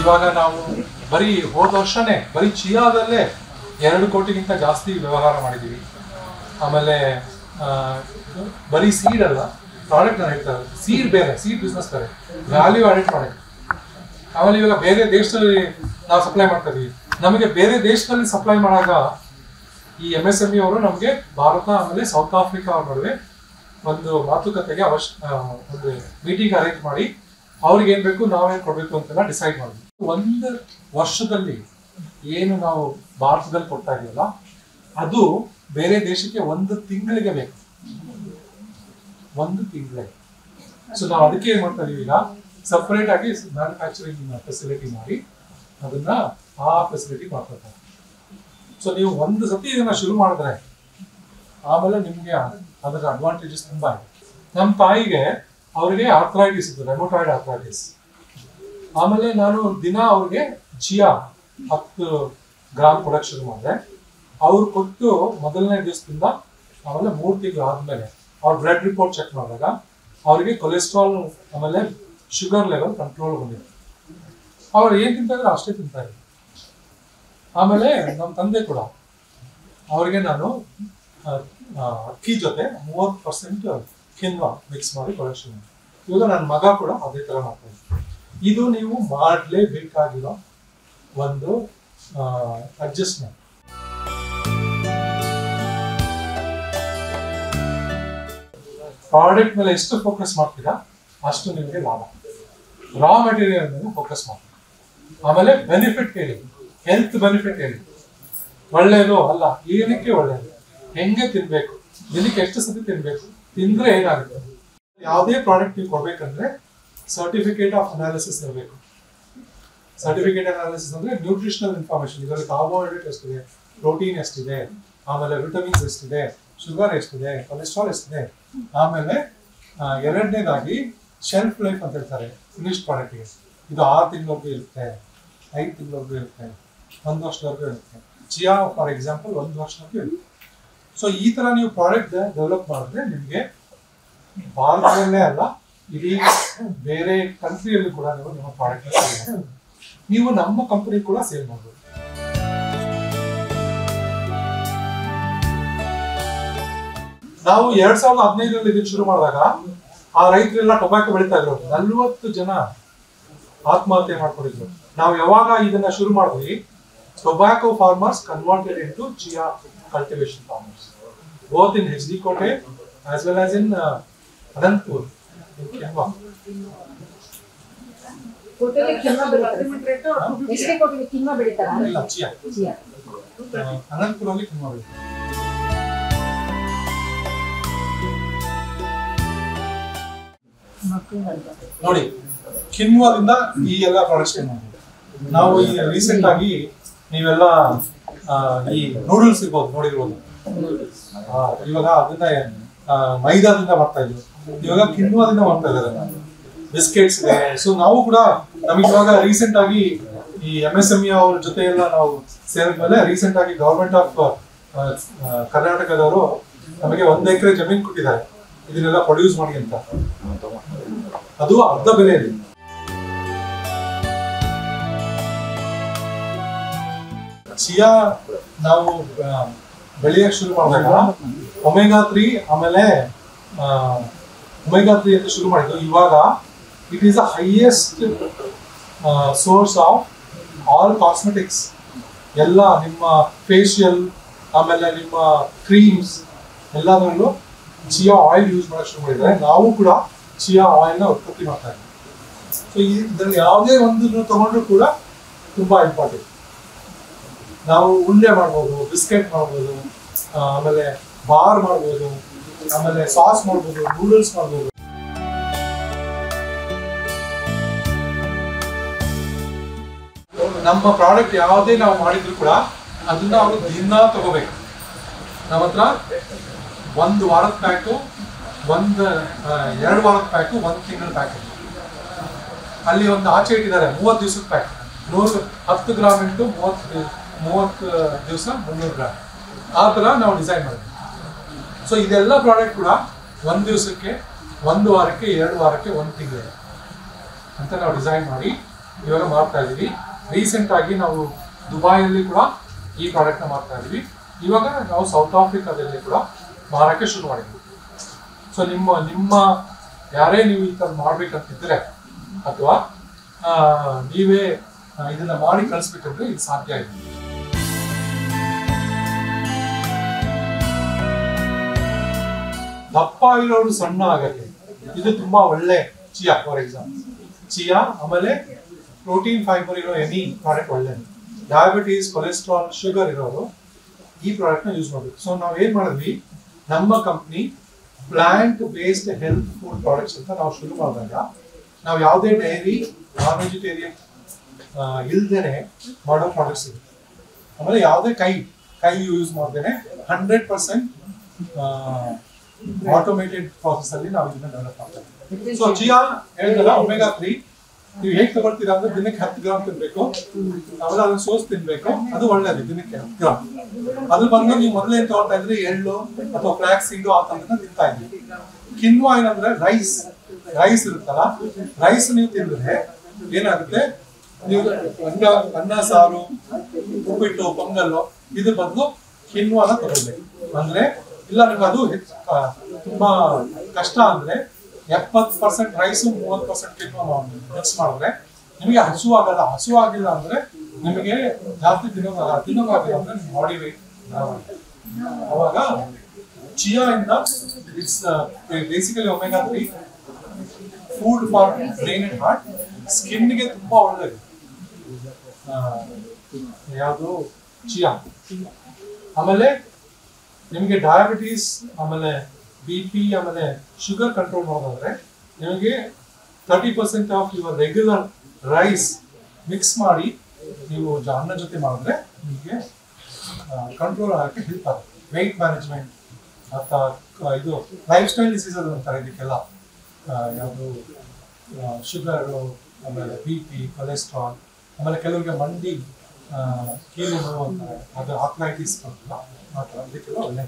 ಇವಾಗ ನಾವು ಬರೀ ಹೋದ ವರ್ಷನೇ ಬರೀ ಚಿಯಾದಲ್ಲೇ ಎರಡು ಕೋಟಿಗಿಂತ ಜಾಸ್ತಿ ವ್ಯವಹಾರ ಮಾಡಿದ್ದೀವಿ ಆಮೇಲೆ ಆ, ಬರೀ ಸೀಡ್ ಅಲ್ಲ ಪ್ರಾಡಕ್ಟ್ ನಾನು ಹೇಳ್ತಾರೆ ಸೀಡ್ ಬೇರೆ ಸೀಡ್ ಬಿಸ್ನೆಸ್ ಬೇರೆ ವ್ಯಾಲ್ಯೂ ಆಡಿಟ್ ಪ್ರಾಡಕ್ಟ್ ಆಮೇಲೆ ಇವಾಗ ಬೇರೆ ದೇಶದಲ್ಲಿ ನಾವು ಸಪ್ಲೈ ಮಾಡ್ತಾ ಇದೀವಿ ನಮಗೆ ಬೇರೆ ದೇಶದಲ್ಲಿ ಸಪ್ಲೈ ಮಾಡಾಗ ಈ ಎಂ ಎಸ್ ಎಂ ಇ ಅವರು ನಮಗೆ ಭಾರತ ಆಮೇಲೆ ಸೌತ್ ಆಫ್ರಿಕಾ ಅವ್ರ ನಡುವೆ ಒಂದು ಮಾತುಕತೆಗೆ ಅವಶ್ಯ ಆ, ಒಂದು ಮೀಟಿಂಗ್ ಅರೇಂಜ್ ಮಾಡಿ ಅವ್ರಿಗೆ ಏನ್ ಬೇಕು ನಾವೇನ್ ಕೊಡ್ಬೇಕು ಅಂತೆಲ್ಲ ಡಿಸೈಡ್ ಮಾಡಿದ್ವಿ ಒಂದು ವರ್ಷದಲ್ಲಿ ಏನು ನಾವು ಭಾರತದಲ್ಲಿ ಕೊಡ್ತಾ ಇದೀವಲ್ಲ ಅದು ಬೇರೆ ದೇಶಕ್ಕೆ ಒಂದು ತಿಂಗಳಿಗೆ ಬೇಕು ಒಂದು ತಿಂಗಳಿಗೆ ಸೊ ನಾವು ಅದಕ್ಕೆ ಏನ್ ಮಾಡ್ತಾ ಇದೀವಿ ಈಗ ಸಪರೇಟ್ ಆಗಿ ಮ್ಯಾನುಫ್ಯಾಕ್ಚರಿಂಗ್ ಫೆಸಿಲಿಟಿ ಮಾಡಿ ಅದನ್ನ ಆ ಫೆಸಿಲಿಟಿ ಮಾಡ್ಕೊತಾರೆ ಸೊ ನೀವು ಒಂದು ಸತಿ ಇದನ್ನ ಶುರು ಮಾಡಿದ್ರೆ ಆಮೇಲೆ ನಿಮ್ಗೆ ಅದರ ಅಡ್ವಾಂಟೇಜಸ್ ತುಂಬಾ ಇದೆ ನಮ್ಮ ತಾಯಿಗೆ ಅವರಿಗೆ ಆರ್ಥ್ರೈಟಿಸ್ ಇತ್ತು ರೆಮೋಟಾಯ್ಡ್ ಆರ್ಥ್ರೈಟಿಸ್ ಆಮೇಲೆ ನಾನು ದಿನ ಅವ್ರಿಗೆ ಜಿಯಾ ಹತ್ತು ಗ್ರಾಮ್ ಕೊಡಕ್ ಶುರು ಮಾಡಿದೆ ಅವ್ರು ಕೊಟ್ಟು ಮೊದಲನೇ ದಿವಸದಿಂದ ಆಮೇಲೆ ಮೂರು ತಿಂಗಳು ಆದ್ಮೇಲೆ ಅವ್ರ ಬ್ಲಡ್ ರಿಪೋರ್ಟ್ ಚೆಕ್ ಮಾಡಿದಾಗ ಅವರಿಗೆ ಕೊಲೆಸ್ಟ್ರಾಲ್ ಆಮೇಲೆ ಶುಗರ್ ಲೆವೆಲ್ ಕಂಟ್ರೋಲ್ ಬಂದಿದೆ ಅವ್ರು ಏನ್ ತಿಂತಾ ಇದ್ರೆ ಅಷ್ಟೇ ತಿಂತಾ ಇದ್ರು ಆಮೇಲೆ ನಮ್ಮ ತಂದೆ ಕೂಡ ಅವರಿಗೆ ನಾನು ಆ, ಆ, ಅಕ್ಕಿ ಜೊತೆ ಮೂವತ್ತು ಪರ್ಸೆಂಟ್ ಕಿನ್ವಾ ಮಿಕ್ಸ್ ಮಾಡಿ ಕೊಲೆಕ್ಷನ್ ಇವಾಗ ನನ್ನ ಮಗ ಕೂಡ ಅದೇ ತರ ಮಾಡ್ತಾ ಇದ್ದೀನಿ ಇದು ನೀವು ಮಾಡಲೇಬೇಕಾಗಿರೋ ಒಂದು ಅಡ್ಜಸ್ಟ್ಮೆಂಟ್ ಪ್ರಾಡಕ್ಟ್ ಮೇಲೆ ಎಷ್ಟು ಫೋಕಸ್ ಮಾಡ್ತೀರಾ ಅಷ್ಟು ನಿಮಗೆ ಲಾಭ ರಾ ಮೆಟೀರಿಯಲ್ ಮೇಲೆ ಫೋಕಸ್ ಮಾಡಿ ಆಮೇಲೆ ಬೆನಿಫಿಟ್ ಹೇಳಿ ಹೆಲ್ತ್ ಬೆನಿಫಿಟ್ ಹೇಳಿ ಒಳ್ಳೇದು ಅಲ್ಲ ಏನಕ್ಕೆ ಒಳ್ಳೇದು ಹೆಂಗೆ ತಿನ್ಬೇಕು ದಿನಕ್ಕೆ ಎಷ್ಟು ಸತಿ ತಿನ್ಬೇಕು ತಿಂದ್ರೆ ಏನಾಗುತ್ತೆ ಯಾವುದೇ ಪ್ರಾಡಕ್ಟ್ ನೀವು ಕೊಡ್ಬೇಕಂದ್ರೆ ಸರ್ಟಿಫಿಕೇಟ್ ಆಫ್ ಅನಾಲಿಸಿಸ್ ಇರಬೇಕು ಸರ್ಟಿಫಿಕೇಟ್ ಅನಾಲಿಸಿಸ್ ಅಂದ್ರೆ ನ್ಯೂಟ್ರಿಷನಲ್ ಇನ್ಫಾರ್ಮೇಶನ್ ಇದರಲ್ಲಿ ಕಾರ್ಬೋಹೈಡ್ರೇಟ್ ಎಷ್ಟಿದೆ ಪ್ರೋಟೀನ್ ಎಷ್ಟಿದೆ ಆಮೇಲೆ ವಿಟಮಿನ್ಸ್ ಎಷ್ಟಿದೆ ಶುಗರ್ ಎಷ್ಟಿದೆ ಕೊಲೆಸ್ಟ್ರಾಲ್ ಎಷ್ಟಿದೆ ಆಮೇಲೆ ಆ, ಎರಡನೇದಾಗಿ ಶೆಲ್ಫ್ ಲೈಫ್ ಅಂತ ಹೇಳ್ತಾರೆ ಫಿನಿಶ್ಡ್ ಪ್ರಾಡಕ್ಟ್ಗೆ ಇದು ಆರು ತಿಂಗಳವರೆಗೂ ಇರುತ್ತೆ ಐದು ತಿಂಗಳವರೆಗೂ ಇರುತ್ತೆ ಒಂದು ವರ್ಷದವರೆಗೂ ಇರುತ್ತೆ ಚಿಯಾ ಫಾರ್ ಎಕ್ಸಾಂಪಲ್ ಒಂದು ವರ್ಷದವರೆಗೂ ಇರುತ್ತೆ ಸೊ ಈ ತರ ನೀವು ಪ್ರಾಡಕ್ಟ್ ಡೆವಲಪ್ ಮಾಡಿದ್ರೆ ನಿಮಗೆ ಭಾರತದಲ್ಲೇ ಅಲ್ಲ ಇಡೀ ಬೇರೆ ಕಂಟ್ರಿಯಲ್ಲಿ ಕೂಡ ನೀವು ನಿಮ್ಮ ಪ್ರಾಡಕ್ಟ್ ನೀವು ನಮ್ಮ ಕಂಪನಿ ಕೂಡ ಸೇಲ್ ಮಾಡ್ಬೋದು ನಾವು ಎರಡ್ ಸಾವಿರದ ಹದಿನೈದರಲ್ಲಿ ಇದನ್ನ ಶುರು ಮಾಡಿದಾಗ ಆ ರೈತರೆಲ್ಲ ಟೊಬ್ಯಾಕೊ ಬೆಳೀತಾ ಇದ್ರು ನಲ್ವತ್ತು ಜನ ಆತ್ಮಹತ್ಯೆ ಮಾಡ್ಕೊಂಡಿದ್ರು ನಾವು ಯಾವಾಗ ಇದನ್ನ ಶುರು ಮಾಡಿದ್ವಿ tobacco farmers converted into chia cultivation farmers both in H D Kote as well as in Anantapur in ಕೆಂಬಾ. ಕೋಟೆಲಿ ಕಿನ್ವಾ ಬೆಳಿತಾರೆ ಎಷ್ಟೇ ಕೋಟೆಲಿ ಕಿನ್ವಾ ಬೆಳಿತಾರ ಇಲ್ಲ ಚಿಯಾ ಚಿಯಾ. ಅನಂತಪುರಲ್ಲಿ ತುಂಬ ಬೆಳೀತಾರೆ. ನೋಡಿ ಕಿನ್ವಾದಿಂದ ಈ ಎಲ್ಲ ಪ್ರಾಡಕ್ಟ್ಸ್ ನಾವು ಈ ರೀಸೆಂಟ್ ಆಗಿ ನೀವೆಲ್ಲ ಆ, ಈ ನೂಡಲ್ಸ್ ಇರ್ಬೋದು ನೋಡಿರ್ಬೋದು ಆ, ಇವಾಗ ಅದನ್ನ ಆ, ಮೈದಾದಿಂದ ಮಾಡ್ತಾ ಇದ್ರು ಇವಾಗ ಕಿನ್ವಾದಿಂದ ಮಾಡ್ತಾ ಇದ್ದಾರೆ ಬಿಸ್ಕೆಟ್ಸ್ ಇದೆ ಸೊ ನಾವು ಕೂಡ ನಮಗೆ ಇವಾಗ ರೀಸೆಂಟ್ ಆಗಿ ಈ ಎಂ ಎಸ್ ಎಂ ಇ ಅವ್ರ ಜೊತೆ ಎಲ್ಲ ನಾವು ಸೇರಿದ್ಮೇಲೆ ರೀಸೆಂಟ್ ಆಗಿ ಗವರ್ಮೆಂಟ್ ಆಫ್ ಕರ್ನಾಟಕದವರು ನಮಗೆ ಒಂದ್ ಎಕರೆ ಜಮೀನ್ ಕೊಟ್ಟಿದ್ದಾರೆ ಇದನ್ನೆಲ್ಲ ಪ್ರೊಡ್ಯೂಸ್ ಮಾಡಿ ಅಂತ ಅದು ಅರ್ಧ ಬೆಲೆಯಲ್ಲಿ ಚಿಯಾ ನಾವು ಆ, ಬೆಳೆಯಕ್ ಶುರು ಮಾಡಿದಾಗ ಒಮೆಗಾ ತ್ರೀ ಆಮೇಲೆ ಒಮೆಗಾ ತ್ರೀ ಅಂತ ಶುರು ಮಾಡಿದ್ದು ಇವಾಗ it is the highest source of all cosmetics ಎಲ್ಲ ನಿಮ್ಮ ಫೇಶಿಯಲ್ ಆಮೇಲೆ ನಿಮ್ಮ ಕ್ರೀಮ್ಸ್ ಎಲ್ಲದರಲ್ಲೂ ಚಿಯಾ ಆಯಿಲ್ ಯೂಸ್ ಮಾಡಕ್ ಶುರು ಮಾಡಿದ್ದಾರೆ ನಾವು ಕೂಡ ಚಿಯಾ ಆಯಿಲ್ನ ಉತ್ಪತ್ತಿ ಮಾಡ್ತಾ ಇದ್ದೀವಿ ಸೊ ಇದರಲ್ಲಿ ಯಾವುದೇ ಒಂದು ತಗೊಂಡ್ರು ಕೂಡ ತುಂಬಾ ಇಂಪಾರ್ಟೆಂಟ್ ನಾವು ಉಂಡೆ ಮಾಡ್ಬೋದು ಬಿಸ್ಕೆಟ್ ಮಾಡ್ಬೋದು ಆ, ಆಮೇಲೆ ಬಾರ್ ಮಾಡ್ಬೋದು ಆಮೇಲೆ ಸಾಸ್ ಮಾಡ್ಬೋದು ನೂಡಲ್ಸ್ ಮಾಡ್ಬೋದು ನಮ್ಮ ಪ್ರಾಡಕ್ಟ್ ಯಾವುದೇ ನಾವು ಮಾಡಿದ್ರು ಕೂಡ ಅದನ್ನ ಅವರು ದಿನ ತಗೋಬೇಕು ನಮ್ಮ ಹತ್ರ ಒಂದು ವಾರದ ಪ್ಯಾಕು ಒಂದು ಎರಡು ವಾರದ ಪ್ಯಾಕು ಒಂದು ತಿಂಗಳ ಪ್ಯಾಕ್ ಅಲ್ಲಿ ಒಂದು ಆಚೆ ಇಟ್ಟಿದ್ದಾರೆ ಮೂವತ್ತು ದಿವಸದ ಪ್ಯಾಕ್ ನೂರು ಹತ್ತು ಗ್ರಾಮ್ ಇಂಟು ಮೂವತ್ತು ಮೂವತ್ತು ದಿವಸ ಮುನ್ನೂರು ಗ್ರಾಮ್ ಆ ಥರ ನಾವು ಡಿಸೈನ್ ಮಾಡಿದ್ವಿ ಸೊ ಇದೆಲ್ಲ ಪ್ರಾಡಕ್ಟ್ ಕೂಡ ಒಂದು ದಿವಸಕ್ಕೆ ಒಂದು ವಾರಕ್ಕೆ ಎರಡು ವಾರಕ್ಕೆ ಒಂದು ತಿಂಗಳಿಗೆ ಅಂತ ನಾವು ಡಿಸೈನ್ ಮಾಡಿ ಇವಾಗ ಮಾಡ್ತಾ ಇದೀವಿ ರೀಸೆಂಟ್ ಆಗಿ ನಾವು ದುಬೈಯಲ್ಲಿ ಕೂಡ ಈ ಪ್ರಾಡಕ್ಟ್ನ ಮಾಡ್ತಾ ಇದೀವಿ ಇವಾಗ ನಾವು ಸೌತ್ ಆಫ್ರಿಕಾದಲ್ಲಿ ಕೂಡ ಮಾರಕ್ಕೆ ಶುರು ಮಾಡಿದ್ವಿ ಸೊ ನಿಮ್ಮ ನಿಮ್ಮ ಯಾರೇ ನೀವು ಈ ಥರ ಮಾಡ್ಬೇಕಂತಿದ್ರೆ ಅಥವಾ ಆ, ನೀವೇ ಆ, ಇದನ್ನ ಮಾಡಿ ಕಳಿಸ್ಬೇಕಂದ್ರೆ ಇದು ಸಾಧ್ಯ ಇದೆ ದಪ್ಪ ಇರೋರು ಸಣ್ಣ ಆಗಕ್ಕೆ ಇದು ತುಂಬಾ ಒಳ್ಳೆ ಚಿಯಾ ಫಾರ್ ಎಕ್ಸಾಂಪಲ್ ಚಿಯಾ ಆಮೇಲೆ ಪ್ರೋಟೀನ್ ಫೈಬರ್ ಇರೋ ಎನಿ ಪ್ರಾಡಕ್ಟ್ ಒಳ್ಳೇದು ಡಯಾಬಿಟೀಸ್ ಕೊಲೆಸ್ಟ್ರಾಲ್ ಶುಗರ್ ಇರೋರು ಈ ಪ್ರಾಡಕ್ಟ್ ನ ಯೂಸ್ ಮಾಡಬೇಕು ಸೊ ನಾವ್ ಏನ್ ಮಾಡಿದ್ವಿ ನಮ್ಮ company plant based health food products ಅಂತ ನಾವು ಶುರು ಮಾಡಿದಾಗ ನಾವು ಯಾವುದೇ ಡೈರಿ ನಾನ್ ವೆಜಿಟೇರಿಯನ್ ಇಲ್ದೇನೆ ಮಾಡೋ ಪ್ರಾಡಕ್ಟ್ಸ್ ಇದೆ ಆಮೇಲೆ ಯಾವುದೇ ಕೈ ಕೈ ಯೂಸ್ ಮಾಡ್ದೇನೆ ಹಂಡ್ರೆಡ್ ಪರ್ಸೆಂಟ್ ಆಟೋಮೇಟೆಡ್ ಪ್ರಾಸೆಸ್ ಅಲ್ಲಿ ನಾವು ಇದನ್ನ ಡೆವಲಪ್ ಮಾಡ್ತೀವಿ ಸೊ ಚಿಯಾ ಹೇಳಿದ್ರಲ್ಲ ಒಮೆಗಾ ತ್ರೀ ನೀವು ಹೇಗೆ ತಗೊಳ್ತೀರಾ ಅಂದ್ರೆ ದಿನಕ್ಕೆ ಹತ್ತು ಗ್ರಾಮ್ ತಿನ್ಬೇಕು ಆಮೇಲೆ ಅದನ್ನ ಸೋಸ್ ತಿನ್ಬೇಕು ಅದು ಒಳ್ಳೇದು ದಿನಕ್ಕೆ ಹತ್ತು ಗ್ರಾಮ್ ಅದು ಬಂದು ನೀವು ಮೊದಲೇ ಏನ್ ತಗೊಳ್ತಾ ಇದ್ರಿ ಎಳ್ಳು ಅಥವಾ ಫ್ಲಾಕ್ಸ್ ಸೀಡು ಆ ಥರದನ್ನ ತಿಂತಾ ಇದ್ರಿ ಕಿನ್ವಾ ಏನಂದ್ರೆ ರೈಸ್ ರೈಸ್ ಇರುತ್ತಲ್ಲ ರೈಸ್ ನೀವು ತಿಂದ್ರೆ ಏನಾಗುತ್ತೆ ನೀವು ಅನ್ನ ಅನ್ನ ಸಾರು ಉಪ್ಪಿಟ್ಟು ಪೊಂಗಲ್ಲು ಇದ್ರ ಬದಲು ಕಿನ್ವಾನ ತಗೊಳ್ಬೇಕು ಅಂದ್ರೆ ಇಲ್ಲ ನಿಮ್ಗೆ ಅದು ಹೆಚ್ಚ್- ಆ, ತುಂಬಾ ಕಷ್ಟ ಅಂದ್ರೆ ಎಪ್ಪತ್ತು ಪರ್ಸೆಂಟ್ ರೈಸು ಮೂವತ್ತು ಪರ್ಸೆಂಟ್ ಕಿನ್ವಾ ಮಿಕ್ಸ್ ಮಾಡಿದ್ರೆ ನಿಮಗೆ ಹಸು ಆಗಲ್ಲ ಹಸು ಆಗಿಲ್ಲ ಅಂದ್ರೆ ನಿಮಗೆ ಜಾಸ್ತಿ ತಿನ್ನೋದಾಗಲ್ಲ ತಿನ್ನೋದಾಗಿಲ್ಲ ಅಂದ್ರೆ ನಿಮ್ಮ ಬಾಡಿ weight ಅವಾಗ ಚಿಯಾ ಇಂದ it's basically omega three food for brain and heart ಸ್ಕಿನ್ಗೆ ತುಂಬಾ ಒಳ್ಳೇದು ಯಾವುದು ಚಿಯಾ ಆಮೇಲೆ ನಿಮಗೆ ಡಯಾಬಿಟೀಸ್ ಆಮೇಲೆ ಬಿ ಪಿ ಆಮೇಲೆ ಶುಗರ್ ಕಂಟ್ರೋಲ್ ಮಾಡೋದಾದ್ರೆ ನಿಮಗೆ thirty percent of your regular rice mix ಮಾಡಿ ನೀವು ಜ- ಅನ್ನ ಜೊತೆ ಮಾಡಿದ್ರೆ ನಿಮಗೆ ಕಂಟ್ರೋಲ್ ಆಗಕ್ಕೆ ಹೆಲ್ಪ್ ಆಗುತ್ತೆ ವೆಯ್ಟ್ ಮ್ಯಾನೇಜ್ಮೆಂಟ್ ಅಥವಾ ಕ- ಇದು ಲೈಫ್ ಸ್ಟೈಲ್ ಡಿಸೀಸಸ್ ಅಂತಾರೆ ಇದಕ್ಕೆಲ್ಲ ಯಾವುದು ಶುಗರು ಆಮೇಲೆ ಬಿ ಪಿ ಕೊಲೆಸ್ಟ್ರಾಲ್ ಆಮೇಲೆ ಕೆಲವರಿಗೆ ಮಂಡಿ ಆ, ಕೀಲು ನೋವು ಅಂತಾರೆ ಅದು ಆರ್ಥ್ರೈಟಿಸ್ ಅಂತ ಆ ಥರ ಇದಕ್ಕೆಲ್ಲ ಒಳ್ಳೆ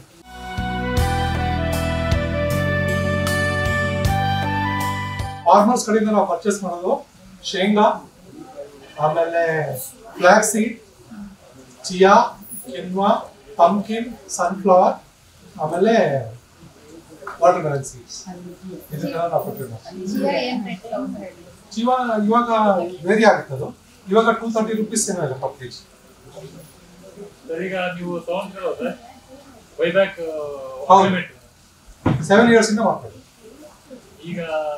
ಫಾರ್ಮರ್ಸ್ ಕಡೆಯಿಂದ ನಾವು ಪರ್ಚೇಸ್ ಮಾಡೋದು ಶೇಂಗಾ ಆಮೇಲೆ flax seed chia quinoa pumpkin sunflower ಆಮೇಲೆ ವಾಟರ್ ಮೆಲನ್ ಸೀಡ್ಸ್ ಇದನ್ನೆಲ್ಲ ನಾವು ಪರ್ಚೇಸ್ ಮಾಡ್ತೀವಿ ಜೀವ ಇವಾಗ ವೇರಿ ಆಗುತ್ತೆ ಅದು ಇವಾಗ ಟೂ ತರ್ಟಿ ರುಪೀಸ್ ಏನೋ ಇದೆ ಪರ್ ಕೆಜಿ ಸರ್, ಈಗ ನೀವು ತಗೊಂಡಿರೋದ್ರೆ ಬೈಬ್ಯಾಕ್ ಹೌದು. ಸೆವೆನ್ ಇಯರ್ಸ್ ಇಂದ ಮಾಡ್ತಾರೆ ಈಗ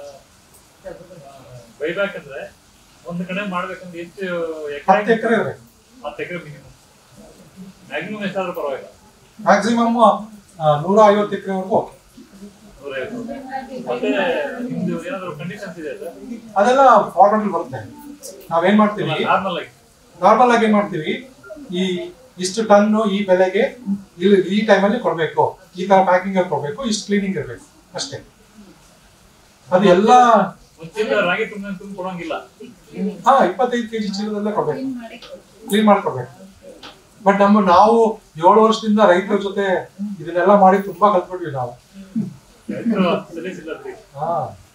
ಬೈಬ್ಯಾಕ್ ಅಂದ್ರೆ ಒಂದು ಕಡೆ ಮಾಡ್ಬೇಕಂದ್ರೆ ಎಷ್ಟು ಹತ್ತು ಎಕರೆ ಇರಬೇಕು ಹತ್ತು ಎಕರೆ ಮಿನಿಮಮ್ ಮ್ಯಾಕ್ಸಿಮಮ್ ಎಷ್ಟಾದ್ರೂ ಪರವಾಗಿಲ್ಲ ಮ್ಯಾಕ್ಸಿಮಮ್ ನೂರ ಐವತ್ತು ಎಕರೆವರೆಗೂ ಓಕೆ ನೂರೈವತ್ತು ಮತ್ತೆ ನಿಮ್ದು ಏನಾದ್ರು ಕಂಡೀಷನ್ಸ್ ಇದೆ ಸರ್ ಅದೆಲ್ಲ ಫಾರ್ಮೆಟ್ ಬರುತ್ತೆ ನಾವೇನ್ ಮಾಡ್ತೀವಿ ನಾರ್ಮಲ್ ಆಗಿ ನಾರ್ಮಲ್ ಆಗಿ ಏನ್ ಮಾಡ್ತೀವಿ ಈ ಇಷ್ಟು ಟನ್ ಈ ಬೆಲೆಗೆ ಇಲ್ಲಿ ಈ ಟೈಮಲ್ಲಿ ಕೊಡ್ಬೇಕು ಈ ತರ ಪ್ಯಾಕಿಂಗ್ ಅಲ್ಲಿ ಕೊಡ್ಬೇಕು ಇಷ್ಟು ಕ್ಲೀನಿಂಗ್ ಇರ್ಬೇಕು ಅಷ್ಟೇ ಅದು ಎಲ್ಲ ಮುಂಚಿಂದ ರಾಗಿ ತುಂಬ ತುಂಬ ಕೊಡೋಂಗಿಲ್ಲ ಹಾ ಇಪ್ಪತ್ತೈದು ಕೆಜಿ ಚೀಲದಲ್ಲೇ ಕೊಡ್ಬೇಕು ಕ್ಲೀನ್ ಮಾಡ್ಕೊಡ್ಬೇಕು ಬಟ್ ನಮ್ಮ ನಾವು ಏಳು ವರ್ಷದಿಂದ ರೈತರ ಜೊತೆ ಇದನ್ನೆಲ್ಲ ಮಾಡಿ ತುಂಬಾ ಕಲ್ತ್ಬಿಟ್ವಿ ನಾವು ರೈತರು ಸಲೀಸ್ ಇಲ್ಲ ಬಿಡಿ. ಹಾ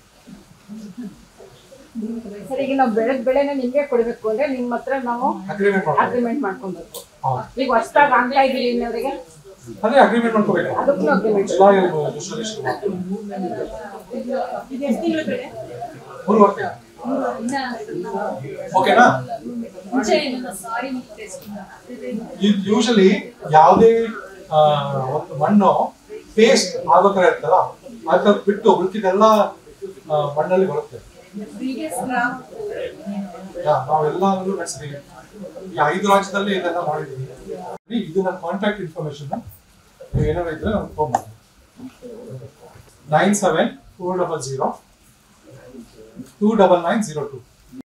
ಸರ್ ಈಗ ನಾವು ಬೆಳೆದ ಬೆಳೆನ ನಿಮ್ಗೆ ಕೊಡ್ಬೇಕು ಅಂದ್ರೆ ನಿಮ್ ಹತ್ರ ನಾವು ಅಗ್ರಿಮೆಂಟ್ ಮಾಡ್ಬೇಕು ಅಗ್ರಿಮೆಂಟ್ ಮಾಡ್ಕೊಬೇಕು ಹೌದು. ಈಗ ಹೊಸದಾಗಿ ಆಗ್ತಾ ಇದೀವಿ ಇನ್ನವರಿಗೆ ಅದೇ ಅಗ್ರಿಮೆಂಟ್ ಮಾಡ್ಕೋಬೇಕು ಅದಕ್ಕೂ ಅಗ್ರಿಮೆಂಟ್ ಎಲ್ಲ usually ಶುರು ಮಾಡ್ತೀವಿ. ಮೂರು ವರ್ಷ ಓಕೆನಾ ಯೂಶಲಿ ಯಾವುದೇ ಆ, ಒಂದು ಮಣ್ಣು ಪೇಸ್ಟ್ ಆಗೋ ತರ ಇರ್ತಲ್ಲ ಅದ್ರ ಬಿಟ್ಟು ಉಳ್ಕಿದೆಲ್ಲ ಆ, ಮಣ್ಣಲ್ಲಿ ಬರುತ್ತೆ ಯಾ, ನಾವೆಲ್ಲರೂ ನಡೆಸಿದೀವಿ ಈ ಐದು ರಾಜ್ಯದಲ್ಲಿ ಇದೆಲ್ಲ ಮಾಡಿದೀವಿ ಇದು ನನ್ನ ಕಾಂಟ್ಯಾಕ್ಟ್ ಇನ್ಫಾರ್ಮೇಶನ್ ನೀವು ಏನಾದ್ರು ಇದ್ರೆ ನಮ್ಗೆ ಫೋನ್ ಮಾಡಿ nine seven four double zero two double nine zero two